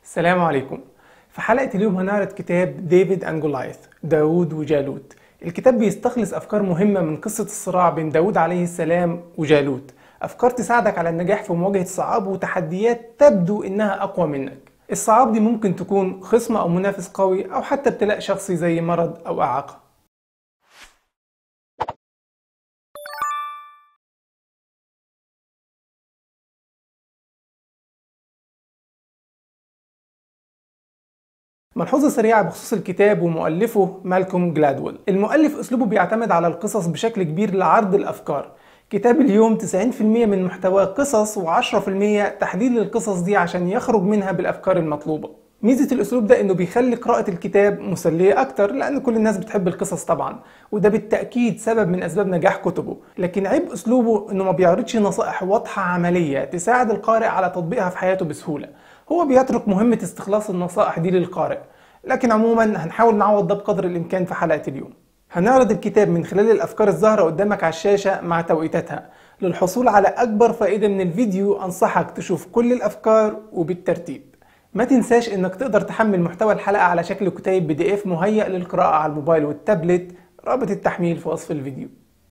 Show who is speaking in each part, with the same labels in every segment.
Speaker 1: السلام عليكم في حلقة اليوم هنعرض كتاب ديفيد أند جولايث داوود وجالوت الكتاب بيستخلص أفكار مهمة من قصة الصراع بين داوود عليه السلام وجالوت أفكار تساعدك على النجاح في مواجهة صعاب وتحديات تبدو إنها أقوى منك الصعاب دي ممكن تكون خصم أو منافس قوي أو حتى ابتلاء شخصي زي مرض أو إعاقة ملحوظة سريعة بخصوص الكتاب ومؤلفه مالكوم جلادويل المؤلف أسلوبه بيعتمد على القصص بشكل كبير لعرض الأفكار كتاب اليوم 90% من محتواه قصص و10% تحليل القصص دي عشان يخرج منها بالأفكار المطلوبة ميزة الأسلوب ده إنه بيخلي قراءة الكتاب مسلية أكتر لأن كل الناس بتحب القصص طبعا وده بالتأكيد سبب من أسباب نجاح كتبه لكن عيب أسلوبه إنه ما بيعرضش نصائح واضحة عملية تساعد القارئ على تطبيقها في حياته بسهولة هو بيترك مهمة استخلاص النصائح دي للقارئ لكن عموما هنحاول نعوض ده بقدر الإمكان في حلقة اليوم هنعرض الكتاب من خلال الأفكار الظاهرة قدامك على الشاشة مع توقيتاتها للحصول على أكبر فائدة من الفيديو أنصحك تشوف كل الأفكار وبالترتيب ما تنساش انك تقدر تحمل محتوى الحلقة على شكل كتيب بي دي اف مهيأ للقراءة على الموبايل والتابلت رابط التحميل في وصف الفيديو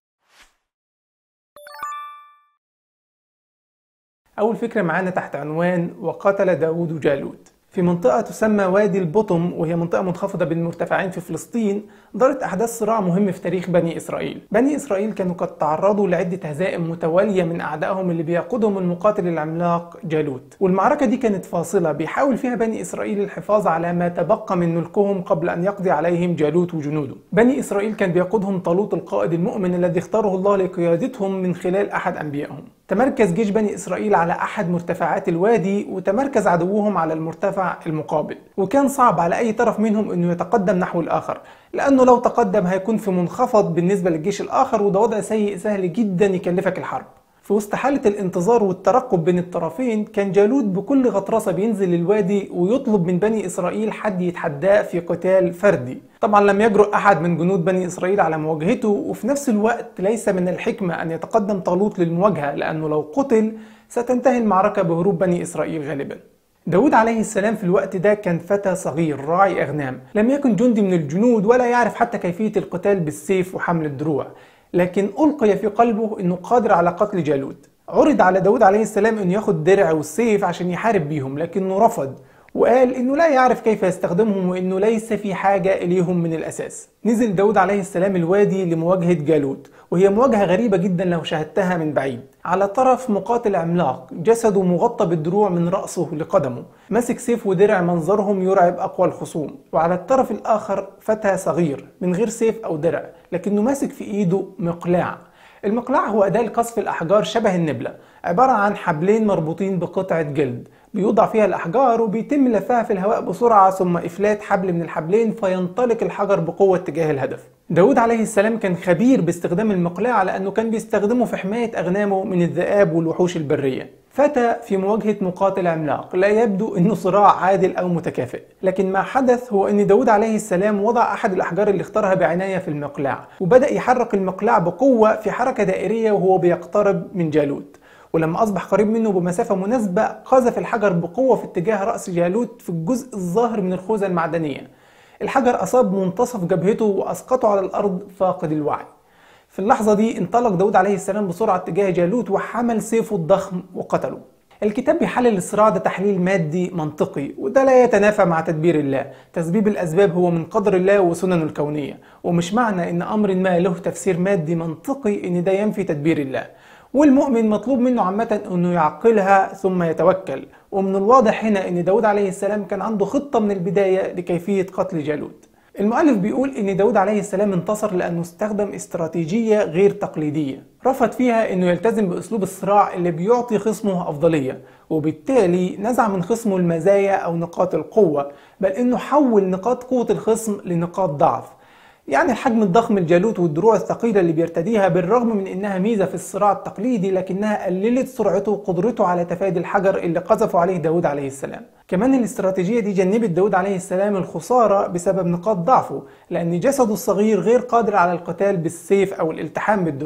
Speaker 1: أول فكرة معانا تحت عنوان وقتل داود جالوت في منطقة تسمى وادي البطم وهي منطقة منخفضة بين مرتفعين في فلسطين دارت أحداث صراع مهم في تاريخ بني إسرائيل بني إسرائيل كانوا قد تعرضوا لعدة هزائم متوالية من أعدائهم اللي بيقودهم المقاتل العملاق جالوت والمعركة دي كانت فاصلة بيحاول فيها بني إسرائيل الحفاظ على ما تبقى من ملكهم قبل أن يقضي عليهم جالوت وجنوده بني إسرائيل كان بيقودهم طالوت القائد المؤمن الذي اختاره الله لقيادتهم من خلال أحد أنبيائهم تمركز جيش بني إسرائيل على أحد مرتفعات الوادي وتمركز عدوهم على المرتفع المقابل وكان صعب على أي طرف منهم أنه يتقدم نحو الآخر لأنه لو تقدم هيكون في منخفض بالنسبة للجيش الآخر وده وضع سيء سهل جدا يكلفك الحرب في وسط حالة الانتظار والترقب بين الطرفين كان جالوت بكل غطرسة بينزل الوادي ويطلب من بني إسرائيل حد يتحداه في قتال فردي طبعا لم يجرؤ أحد من جنود بني إسرائيل على مواجهته وفي نفس الوقت ليس من الحكمة أن يتقدم طالوت للمواجهة لأنه لو قتل ستنتهي المعركة بهروب بني إسرائيل غالبا داود عليه السلام في الوقت ده كان فتى صغير راعي أغنام لم يكن جندي من الجنود ولا يعرف حتى كيفية القتال بالسيف وحمل الدروع لكن ألقي في قلبه أنه قادر على قتل جالوت عرض على داود عليه السلام أنه ياخد درع والسيف عشان يحارب بيهم لكنه رفض وقال انه لا يعرف كيف يستخدمهم وانه ليس في حاجة اليهم من الاساس نزل داود عليه السلام الوادي لمواجهة جالوت وهي مواجهة غريبة جدا لو شاهدتها من بعيد على طرف مقاتل عملاق جسده مغطى بالدروع من رأسه لقدمه ماسك سيف ودرع منظرهم يرعب أقوى الخصوم وعلى الطرف الآخر فتى صغير من غير سيف أو درع لكنه ماسك في إيده مقلاع المقلاع هو أداة لقصف الأحجار شبه النبلة عبارة عن حبلين مربوطين بقطعة جلد بيوضع فيها الأحجار وبيتم لفها في الهواء بسرعة ثم إفلات حبل من الحبلين فينطلق الحجر بقوة تجاه الهدف داود عليه السلام كان خبير باستخدام المقلاع لأنه كان بيستخدمه في حماية أغنامه من الذئاب والوحوش البرية فتى في مواجهة مقاتل عملاق لا يبدو أنه صراع عادل أو متكافئ لكن ما حدث هو أن داود عليه السلام وضع أحد الأحجار اللي اختارها بعناية في المقلاع وبدأ يحرك المقلاع بقوة في حركة دائرية وهو بيقترب من جالوت ولما أصبح قريب منه بمسافة مناسبة قذف الحجر بقوة في اتجاه رأس جالوت في الجزء الظاهر من الخوذة المعدنية الحجر أصاب منتصف جبهته وأسقطه على الأرض فاقد الوعي في اللحظة دي انطلق داود عليه السلام بسرعة اتجاه جالوت وحمل سيفه الضخم وقتله الكتاب بيحلل الصراع ده تحليل مادي منطقي وده لا يتنافى مع تدبير الله تسبيب الأسباب هو من قدر الله وسننه الكونية ومش معنى ان أمر ما له تفسير مادي منطقي ان ده ينفي تدبير الله والمؤمن مطلوب منه عامة انه يعقلها ثم يتوكل ومن الواضح هنا ان داود عليه السلام كان عنده خطة من البداية لكيفية قتل جالوت المؤلف بيقول ان داود عليه السلام انتصر لانه استخدم استراتيجية غير تقليدية رفض فيها انه يلتزم باسلوب الصراع اللي بيعطي خصمه افضلية وبالتالي نزع من خصمه المزايا او نقاط القوة بل انه حول نقاط قوة الخصم لنقاط ضعف يعني الحجم الضخم الجالوت والدروع الثقيلة اللي بيرتديها بالرغم من انها ميزة في الصراع التقليدي لكنها قللت سرعته وقدرته على تفادي الحجر اللي قذفوا عليه داود عليه السلام كمان الاستراتيجية دي جنبت داود عليه السلام الخسارة بسبب نقاط ضعفه لأن جسده الصغير غير قادر على القتال بالسيف أو الالتحام بالدروع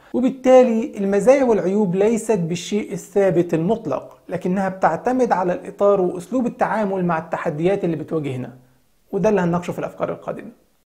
Speaker 1: وبالتالي المزايا والعيوب ليست بالشيء الثابت المطلق لكنها بتعتمد على الإطار وأسلوب التعامل مع التحديات اللي بتواجهنا وده اللي هنناقشه في الأفكار القادمة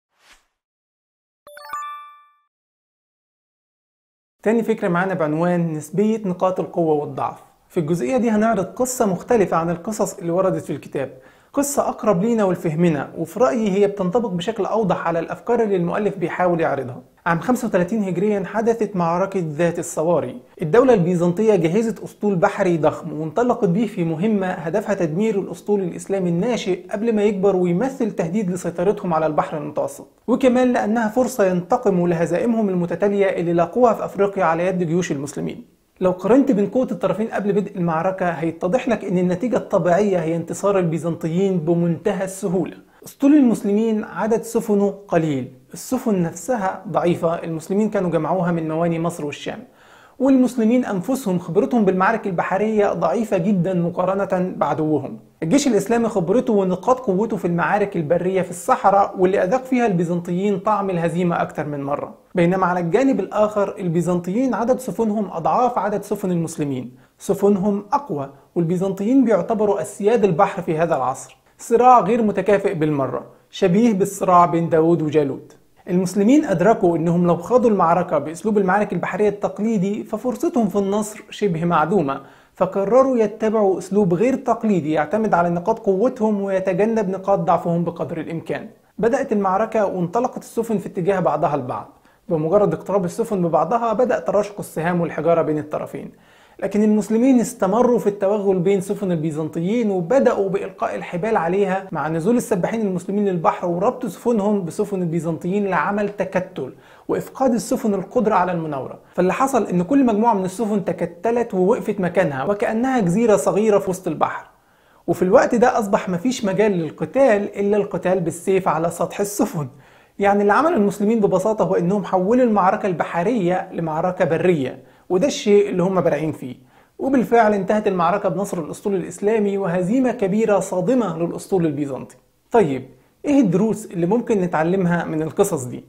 Speaker 1: تاني فكرة معانا بعنوان نسبية نقاط القوة والضعف في الجزئية دي هنعرض قصة مختلفة عن القصص اللي وردت في الكتاب قصة أقرب لينا ولفهمنا وفي رأيي هي بتنطبق بشكل أوضح على الأفكار اللي المؤلف بيحاول يعرضها عام 35 هجريا حدثت معركة ذات الصواري الدولة البيزنطية جهزت أسطول بحري ضخم وانطلقت به في مهمة هدفها تدمير الأسطول الإسلامي الناشئ قبل ما يكبر ويمثل تهديد لسيطرتهم على البحر المتوسط وكمان لأنها فرصة ينتقموا لهزائمهم المتتالية اللي لاقوها في أفريقيا على يد جيوش المسلمين لو قارنت بين قوة الطرفين قبل بدء المعركة هيتضح لك ان النتيجة الطبيعية هي انتصار البيزنطيين بمنتهى السهولة اسطول المسلمين عدد سفنه قليل السفن نفسها ضعيفة المسلمين كانوا جمعوها من مواني مصر والشام والمسلمين أنفسهم خبرتهم بالمعارك البحرية ضعيفة جدا مقارنة بعدوهم الجيش الإسلامي خبرته ونقاط قوته في المعارك البرية في الصحراء واللي أذاق فيها البيزنطيين طعم الهزيمة أكثر من مرة بينما على الجانب الآخر البيزنطيين عدد سفنهم أضعاف عدد سفن المسلمين سفنهم أقوى والبيزنطيين بيعتبروا أسياد البحر في هذا العصر صراع غير متكافئ بالمرة شبيه بالصراع بين داود وجالوت المسلمين أدركوا أنهم لو خاضوا المعركة بأسلوب المعارك البحرية التقليدي ففرصتهم في النصر شبه معدومة فقرروا يتبعوا أسلوب غير تقليدي يعتمد على نقاط قوتهم ويتجنب نقاط ضعفهم بقدر الإمكان بدأت المعركة وانطلقت السفن في اتجاه بعضها البعض بمجرد اقتراب السفن ببعضها بدأ تراشق السهام والحجارة بين الطرفين لكن المسلمين استمروا في التوغل بين سفن البيزنطيين وبدأوا بإلقاء الحبال عليها مع نزول السباحين المسلمين للبحر وربط سفنهم بسفن البيزنطيين لعمل تكتل وإفقاد السفن القدرة على المناورة فاللي حصل إن كل مجموعة من السفن تكتلت ووقفت مكانها وكأنها جزيرة صغيرة في وسط البحر وفي الوقت ده أصبح مفيش مجال للقتال إلا القتال بالسيف على سطح السفن يعني اللي عمله المسلمين ببساطة هو إنهم حولوا المعركة البحرية لمعركة برية وده الشيء اللي هم بارعين فيه وبالفعل انتهت المعركة بنصر الأسطول الإسلامي وهزيمة كبيرة صادمة للأسطول البيزنطي طيب إيه الدروس اللي ممكن نتعلمها من القصص دي؟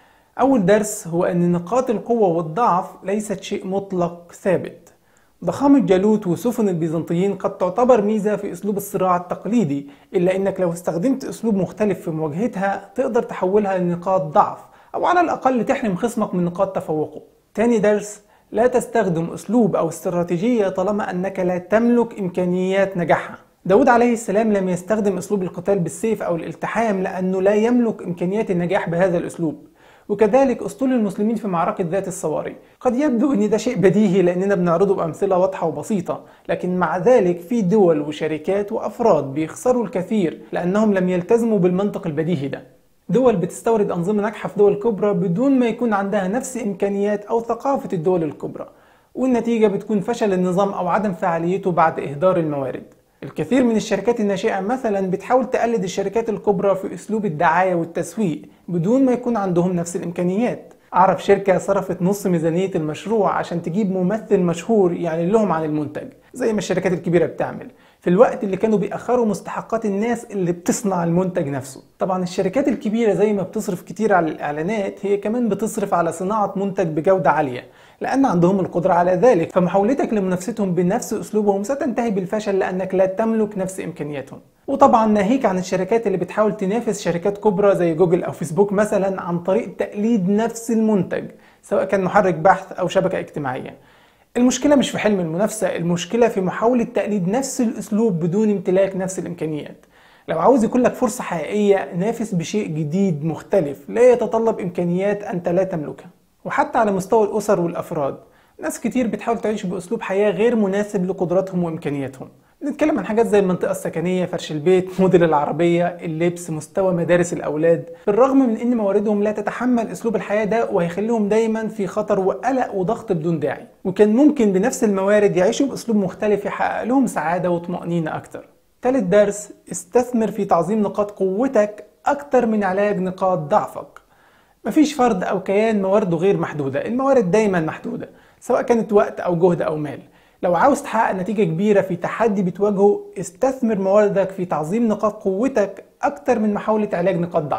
Speaker 1: أول درس هو أن نقاط القوة والضعف ليست شيء مطلق ثابت ضخامة جالوت وسفن البيزنطيين قد تعتبر ميزة في أسلوب الصراع التقليدي إلا أنك لو استخدمت أسلوب مختلف في مواجهتها تقدر تحولها لنقاط ضعف أو على الأقل تحرم خصمك من نقاط تفوقه تاني درس لا تستخدم أسلوب أو استراتيجية طالما أنك لا تملك إمكانيات نجاحها داود عليه السلام لم يستخدم أسلوب القتال بالسيف أو الالتحام لأنه لا يملك إمكانيات النجاح بهذا الأسلوب وكذلك أسطول المسلمين في معركة ذات الصواري قد يبدو أن ده شيء بديهي لأننا بنعرضه بأمثلة واضحة وبسيطة لكن مع ذلك في دول وشركات وأفراد بيخسروا الكثير لأنهم لم يلتزموا بالمنطق البديهي ده دول بتستورد أنظمة ناجحة في دول كبرى بدون ما يكون عندها نفس إمكانيات أو ثقافة الدول الكبرى والنتيجة بتكون فشل النظام أو عدم فعاليته بعد إهدار الموارد الكثير من الشركات الناشئة مثلا بتحاول تقلد الشركات الكبرى في أسلوب الدعاية والتسويق بدون ما يكون عندهم نفس الإمكانيات أعرف شركة صرفت نص ميزانية المشروع عشان تجيب ممثل مشهور يعني لهم عن المنتج زي ما الشركات الكبيرة بتعمل في الوقت اللي كانوا بيأخروا مستحقات الناس اللي بتصنع المنتج نفسه طبعا الشركات الكبيرة زي ما بتصرف كتير على الإعلانات هي كمان بتصرف على صناعة منتج بجودة عالية لأن عندهم القدرة على ذلك فمحاولتك لمنافستهم بنفس أسلوبهم ستنتهي بالفشل لأنك لا تملك نفس إمكانياتهم وطبعا ناهيك عن الشركات اللي بتحاول تنافس شركات كبرى زي جوجل أو فيسبوك مثلا عن طريق تقليد نفس المنتج سواء كان محرك بحث أو شبكة اجتماعية المشكلة مش في حلم المنافسة المشكلة في محاولة تقليد نفس الأسلوب بدون امتلاك نفس الإمكانيات لو عاوز يكون لك فرصة حقيقية نافس بشيء جديد مختلف لا يتطلب إمكانيات أنت لا تملكها وحتى على مستوى الأسر والأفراد ناس كتير بتحاول تعيش بأسلوب حياة غير مناسب لقدراتهم وإمكانياتهم نتكلم عن حاجات زي المنطقة السكنية فرش البيت موديل العربية اللبس مستوى مدارس الأولاد بالرغم من أن مواردهم لا تتحمل أسلوب الحياة ده وهيخليهم دايما في خطر وقلق وضغط بدون داعي وكان ممكن بنفس الموارد يعيشوا بأسلوب مختلف يحقق لهم سعادة وطمأنينة أكتر تالت درس استثمر في تعظيم نقاط قوتك أكتر من علاج نقاط ضعفك مفيش فرد أو كيان موارده غير محدودة الموارد دايما محدودة سواء كانت وقت أو جهد أو مال لو عاوز تحقق نتيجة كبيرة في تحدي بتواجهه استثمر مواردك في تعظيم نقاط قوتك أكتر من محاولة علاج نقاط ضعفك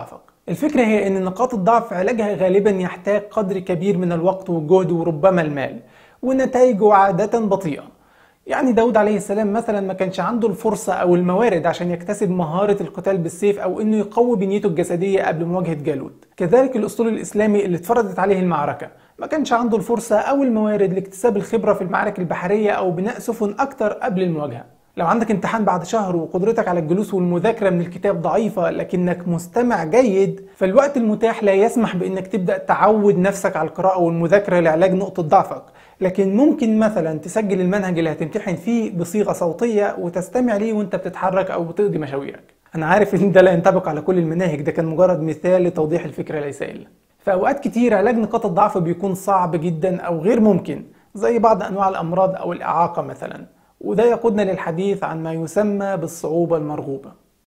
Speaker 1: الفكرة هي أن نقاط الضعف علاجها غالبا يحتاج قدر كبير من الوقت والجهد وربما المال ونتائجه عادة بطيئة يعني داود عليه السلام مثلا ما كانش عنده الفرصة أو الموارد عشان يكتسب مهارة القتال بالسيف أو إنه يقوي بنيته الجسدية قبل مواجهة جالوت كذلك الأسطول الإسلامي اللي اتفرضت عليه المعركة ما كانش عنده الفرصة أو الموارد لاكتساب الخبرة في المعارك البحرية أو بناء سفن أكتر قبل المواجهة لو عندك امتحان بعد شهر وقدرتك على الجلوس والمذاكرة من الكتاب ضعيفة لكنك مستمع جيد فالوقت المتاح لا يسمح بانك تبدأ تعود نفسك على القراءة والمذاكرة لعلاج نقطة ضعفك لكن ممكن مثلا تسجل المنهج اللي هتمتحن فيه بصيغة صوتية وتستمع ليه وانت بتتحرك او بتقضي مشاويرك انا عارف ان ده لا ينطبق على كل المناهج ده كان مجرد مثال لتوضيح الفكرة ليس الا في اوقات كتير علاج نقاط الضعف بيكون صعب جدا او غير ممكن زي بعض انواع الامراض او الاعاقة مثلا وده يقودنا للحديث عن ما يسمى بالصعوبة المرغوبة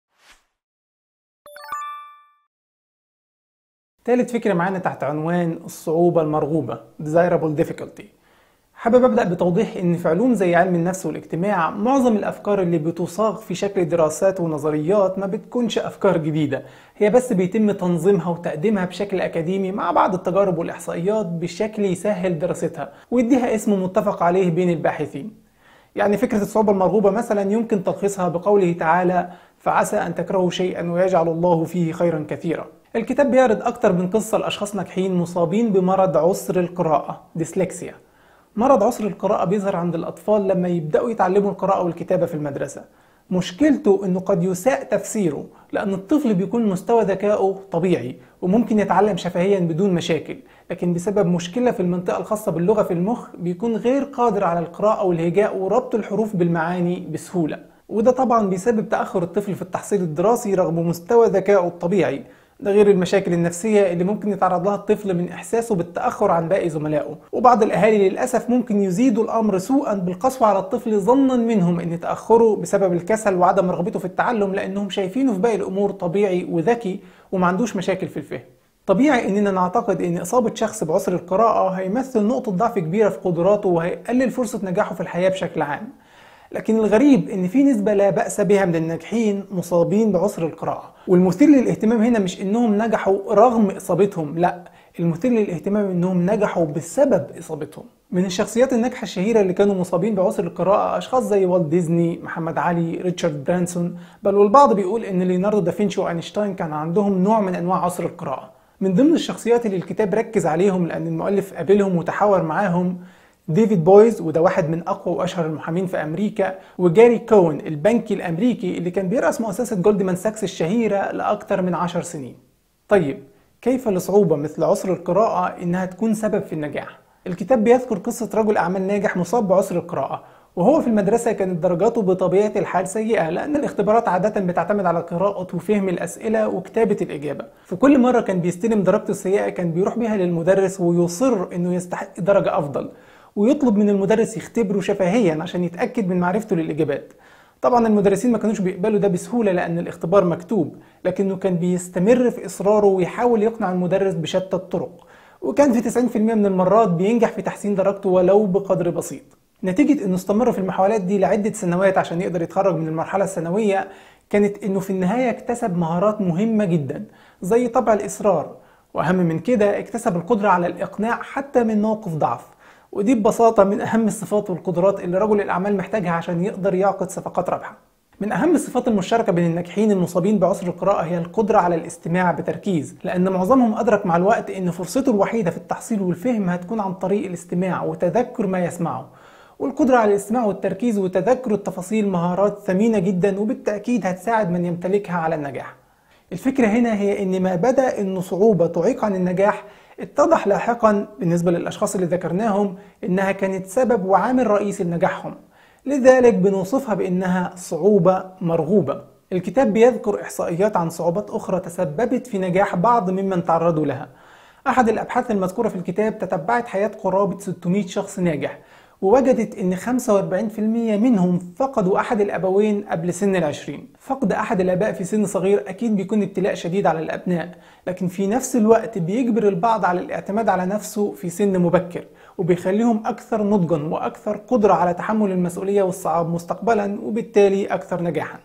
Speaker 1: ثالث فكرة معانا تحت عنوان الصعوبة المرغوبة Desirable Difficulty حابب أبدأ بتوضيح إن في علوم زي علم النفس والاجتماع معظم الأفكار اللي بتصاغ في شكل دراسات ونظريات ما بتكونش أفكار جديدة هي بس بيتم تنظيمها وتقديمها بشكل أكاديمي مع بعض التجارب والإحصائيات بشكل يسهل دراستها ويديها اسم متفق عليه بين الباحثين يعني فكرة الصعوبة المرغوبة مثلا يمكن تلخيصها بقوله تعالى فعسى أن تكرهوا شيئا ويجعل الله فيه خيرا كثيرا الكتاب بيعرض أكتر من قصة لأشخاص ناجحين مصابين بمرض عسر القراءة ديسلكسيا مرض عسر القراءة بيظهر عند الأطفال لما يبدأوا يتعلموا القراءة والكتابة في المدرسة مشكلته انه قد يساء تفسيره لان الطفل بيكون مستوى ذكائه طبيعي وممكن يتعلم شفهيا بدون مشاكل لكن بسبب مشكلة في المنطقة الخاصة باللغة في المخ بيكون غير قادر على القراءة والهجاء وربط الحروف بالمعاني بسهولة وده طبعا بيسبب تأخر الطفل في التحصيل الدراسي رغم مستوى ذكائه الطبيعي ده غير المشاكل النفسية اللي ممكن يتعرض لها الطفل من إحساسه بالتأخر عن باقي زملائه وبعض الأهالي للأسف ممكن يزيدوا الأمر سوءا بالقسوة على الطفل ظنا منهم أن تأخره بسبب الكسل وعدم رغبته في التعلم لأنهم شايفينه في باقي الأمور طبيعي وذكي وما عندوش مشاكل في الفهم طبيعي اننا نعتقد ان اصابة شخص بعسر القراءة هيمثل نقطة ضعف كبيرة في قدراته وهيقلل فرصة نجاحه في الحياة بشكل عام لكن الغريب ان في نسبة لا بأس بها من الناجحين مصابين بعسر القراءة والمثير للاهتمام هنا مش انهم نجحوا رغم اصابتهم لا المثير للاهتمام انهم نجحوا بسبب اصابتهم من الشخصيات الناجحة الشهيرة اللي كانوا مصابين بعسر القراءة أشخاص زي والت ديزني، محمد علي، ريتشارد برانسون، بل والبعض بيقول إن ليوناردو دافنشي وأينشتاين كان عندهم نوع من أنواع عسر القراءة. من ضمن الشخصيات اللي الكتاب ركز عليهم لأن المؤلف قابلهم وتحاور معاهم ديفيد بويز وده واحد من اقوى واشهر المحامين في امريكا وجاري كون البنكي الامريكي اللي كان بيرأس مؤسسه جولدمان ساكس الشهيره لاكثر من عشر سنين. طيب كيف لصعوبه مثل عسر القراءه انها تكون سبب في النجاح؟ الكتاب بيذكر قصه رجل اعمال ناجح مصاب بعسر القراءه وهو في المدرسة كانت درجاته بطبيعة الحال سيئة لأن الاختبارات عادة بتعتمد على قراءة وفهم الأسئلة وكتابة الإجابة في كل مرة كان بيستلم درجته السيئة كان بيروح بيها للمدرس ويصر إنه يستحق درجة أفضل ويطلب من المدرس يختبره شفهيا عشان يتأكد من معرفته للإجابات طبعا المدرسين ما كانوش بيقبلوا ده بسهولة لأن الاختبار مكتوب لكنه كان بيستمر في إصراره ويحاول يقنع المدرس بشتى الطرق وكان في 90% من المرات بينجح في تحسين درجته ولو بقدر بسيط نتيجة انه استمر في المحاولات دي لعدة سنوات عشان يقدر يتخرج من المرحلة الثانوية كانت انه في النهاية اكتسب مهارات مهمة جدا زي طبع الإصرار وأهم من كده اكتسب القدرة على الإقناع حتى من موقف ضعف ودي ببساطة من أهم الصفات والقدرات اللي رجل الأعمال محتاجها عشان يقدر يعقد صفقات رابحة من أهم الصفات المشتركة بين الناجحين المصابين بعسر القراءة هي القدرة على الاستماع بتركيز لأن معظمهم أدرك مع الوقت أن فرصته الوحيدة في التحصيل والفهم هتكون عن طريق الاستماع وتذكر ما يسمعه والقدرة على الاستماع والتركيز وتذكر التفاصيل مهارات ثمينة جدا وبالتأكيد هتساعد من يمتلكها على النجاح الفكرة هنا هي أن ما بدأ أنه صعوبة تعيق عن النجاح اتضح لاحقا بالنسبة للأشخاص اللي ذكرناهم إنها كانت سبب وعامل رئيسي لنجاحهم لذلك بنوصفها بأنها صعوبة مرغوبة الكتاب بيذكر إحصائيات عن صعوبات أخرى تسببت في نجاح بعض ممن تعرضوا لها أحد الأبحاث المذكورة في الكتاب تتبعت حياة قرابة 600 شخص ناجح ووجدت ان 45% منهم فقدوا احد الابوين قبل سن العشرين فقد احد الاباء في سن صغير اكيد بيكون ابتلاء شديد على الابناء لكن في نفس الوقت بيجبر البعض على الاعتماد على نفسه في سن مبكر وبيخليهم اكثر نضجا واكثر قدرة على تحمل المسؤولية والصعاب مستقبلا وبالتالي اكثر نجاحا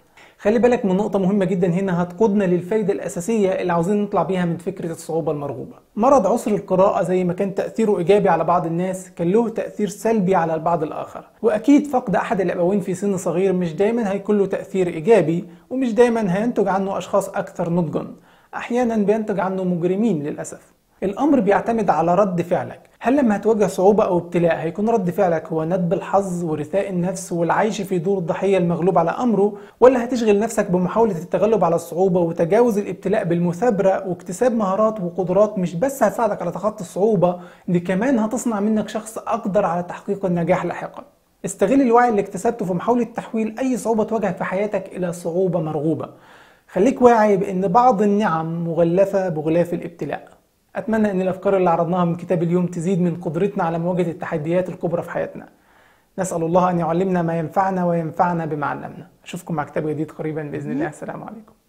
Speaker 1: خلي بالك من نقطة مهمة جدا هنا هتقودنا للفايدة الأساسية اللي عاوزين نطلع بيها من فكرة الصعوبة المرغوبة. مرض عسر القراءة زي ما كان تأثيره إيجابي على بعض الناس كان له تأثير سلبي على البعض الآخر، وأكيد فقد أحد الأبوين في سن صغير مش دايما هيكون له تأثير إيجابي ومش دايما هينتج عنه أشخاص أكثر نضجا. أحيانا بينتج عنه مجرمين للأسف. الأمر بيعتمد على رد فعلك هل لما هتواجه صعوبة أو ابتلاء هيكون رد فعلك هو ندب الحظ ورثاء النفس والعيش في دور الضحية المغلوب على أمره ولا هتشغل نفسك بمحاولة التغلب على الصعوبة وتجاوز الابتلاء بالمثابرة واكتساب مهارات وقدرات مش بس هتساعدك على تخطي الصعوبة دي كمان هتصنع منك شخص أقدر على تحقيق النجاح لاحقا استغل الوعي اللي اكتسبته في محاولة تحويل أي صعوبة تواجهك في حياتك إلى صعوبة مرغوبة خليك واعي بأن بعض النعم مغلفة بغلاف الابتلاء أتمنى أن الأفكار اللي عرضناها من كتاب اليوم تزيد من قدرتنا على مواجهة التحديات الكبرى في حياتنا نسأل الله أن يعلمنا ما ينفعنا وينفعنا بما علمنا أشوفكم مع كتاب جديد قريبا بإذن الله السلام عليكم